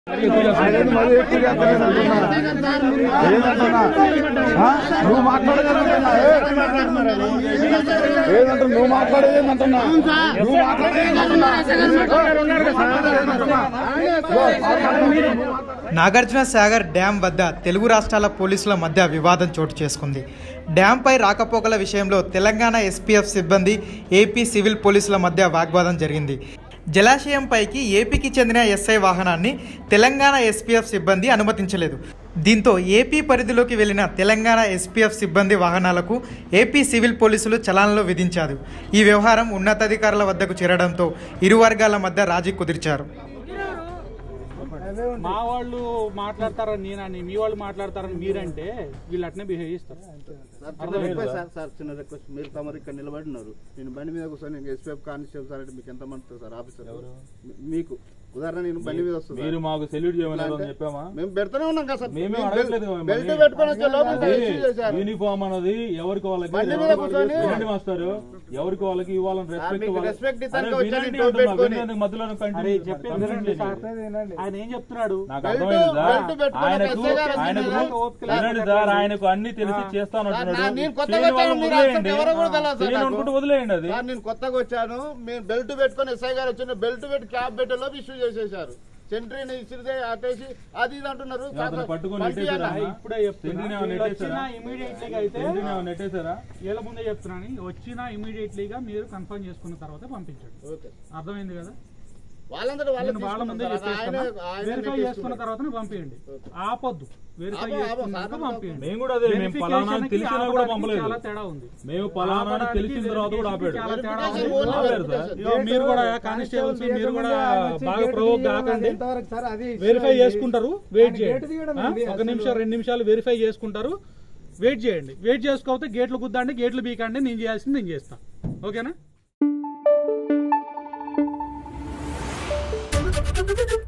మరి ఎక్కువ చేస్తానంటున్నా. ఏందంటున్నా? ఆ? నువ్వు మాట్లాడేదంటున్నా ఏదంట నువ్వు మాట్లాడేది ఏందంటున్నా నువ్వు మాట్లాడేది ఏందంటున్నా? నాగార్జున సాగర్ డ్యాం వద్ద తెలుగు రాష్ట్రాల పోలీసుల మధ్య వివాదం చోటు చేసుకుంది డ్యాంపై రాకపోకల విషయంలో తెలంగాణ ఎస్పీఎఫ్ సిబ్బంది ఏపీ సివిల్ పోలీసుల మధ్య వాగ్వాదం జరిగింది జలాశయంపైకి ఏపీకి చెందిన ఎస్ఐ వాహనాన్ని తెలంగాణ ఎస్పీఎఫ్ సిబ్బంది అనుమతించలేదు దీంతో ఏపీ పరిధిలోకి వెళ్లిన తెలంగాణ ఎస్పీఎఫ్ సిబ్బంది వాహనాలకు ఏపీ సివిల్ పోలీసులు చలాన్లు విధించారు ఈ వ్యవహారం ఉన్నతాధికారుల వద్దకు చేరడంతో ఇరు వర్గాల మధ్య రాజీ కుదిర్చారు మా వాళ్ళు మాట్లాడతారని నేనని మీ వాళ్ళు మాట్లాడతారని మీరంటే వీళ్ళు అట్నే బిహేవ్ చేస్తారు రిక్వెస్ట్ సార్ సార్ చిన్న రిక్వెస్ట్ మీరు తమరు ఇక్కడ నిలబడి ఉన్నారు నేను బండి మీద కూర్చొని నేను ఎస్పీఎఫ్ కానిస్టేబుల్ సార్ అంటే మీకు ఎంత మంది సార్ ఆఫీసర్ మీ- మీకు ఉదాహరణ నేను బండి మీద వస్తాను మీరు మాకు సెల్యూట్ చేయమని అంటే చెప్పామా మేము పెడుతూనే ఉన్నాం కదా సార్ మేమే మేము అడగట్లేదు బెల్ట్- మిమ్మల్ని. బెల్ట్ పెట్టుకొని వచ్చే లోపల అది ఇష్యూ చేశారు యూనిఫామ్ అన్నది ఎవరికి వాళ్ళకి బండి మీద కూర్చొని- వినండి మాస్టారు ఎవరికి వాళ్ళకి ఇవ్వాలని రెస్పెక్ట్ మీకు ఇవ్వాలి. respect ఇస్తానికి అరే వచ్చాను వినండి టోపీ అంటున్నా, పెట్టుకొని. వినండి, మధ్యలో కంటిన్యూ- అరే చెప్పేది వినండి సార్ కంటిన్యూ ఆయన ఏం చెప్తున్నాడు నాకు బెల్ట్- అర్థమైంది సార్ బెల్ట్ పెట్టుకొని ఆయనకు ఎస్ఐ గారు ఆయనకు వచ్చింది ఓపిక వినండి లేకుండా సార్ ఆయనకు అన్ని తెలిసి చేస్తాను సార్, అంటున్నాడు నా- నేను కొత్తగా చేయని వచ్చాను, వాళ్ళని మీరు వదిలేయండి అసలు ఎవరో కూడా తెలియదు సార్ చేయని నాకు. అనుకుంటూ వదిలేయండి అది సార్ నేను కొత్తగా వచ్చాను మేము బెల్ట్ పెట్టుకొని ఎస్ఐ గారు వచ్చిన బెల్ట్ పెట్టి క్యాబ్ పెట్టేలోపు ఇష్యూ చేసేసారు సెంట్రీని ఇసిరితే అటేసి అది ఇది అంటున్నారు అతను పట్టుకొని పంపి నెట్టేశారా? అన్న. ఇప్పుడే చెప్తున్నా సెంట్రీని వీళ్ళు ఏమైనా వచ్చినా నెట్టేశారా? ఇమీడియట్లీగా అయితే ఏంటి నేను నెట్టేశారా వీళ్ళ ముందే చెప్తున్నాను వచ్చినా ఇమీడియట్లీగా మీరు కన్ఫర్మ్ చేసుకున్న తర్వాత పంపించండి ఓకే అర్థమైంది కదా వాళ్ళందరూ వాళ్ళే నేను వాళ్ళ ముందే తీసుకున్నారు సార్. ఆయన- చెప్పేస్తున్నా ఆయన వెరిఫై నెట్టేసుకున్నారు. చేసుకున్న తర్వాతనే పంపించండి ఆపొద్దు వెరిఫై ఆపో, ఆపో, చేసుకున్నాక సార్ పంపించండి మేము కూడా అదే మేము పలానా అని తెలిసినా కూడా ఆపడానికి పంపలేదు చాలా తేడా ఉంది మేము పలానా అని తెలిసిన తర్వాత కూడా ఆపాడు చాలా తేడా Verification ఉంది. only ఆపారు సార్. verification. ఇదిగో మీరు కూడా కానిస్టేబుల్స్ మీరు కూడా బాగా ప్రొవోక్ కాకండి వెరిఫై చేసుకుంటారు వెయిట్ చేయండి ఆ? ఒక నిమిషం రెండు నిమిషాలు వెరిఫై చేసుకుంటారు వెయిట్ చేయండి వెయిట్ చేసుకోకపోతే గేట్లు గుద్దండి గేట్లు బీకండి నేను చేయాల్సింది నేను చేస్తా ఓకేనా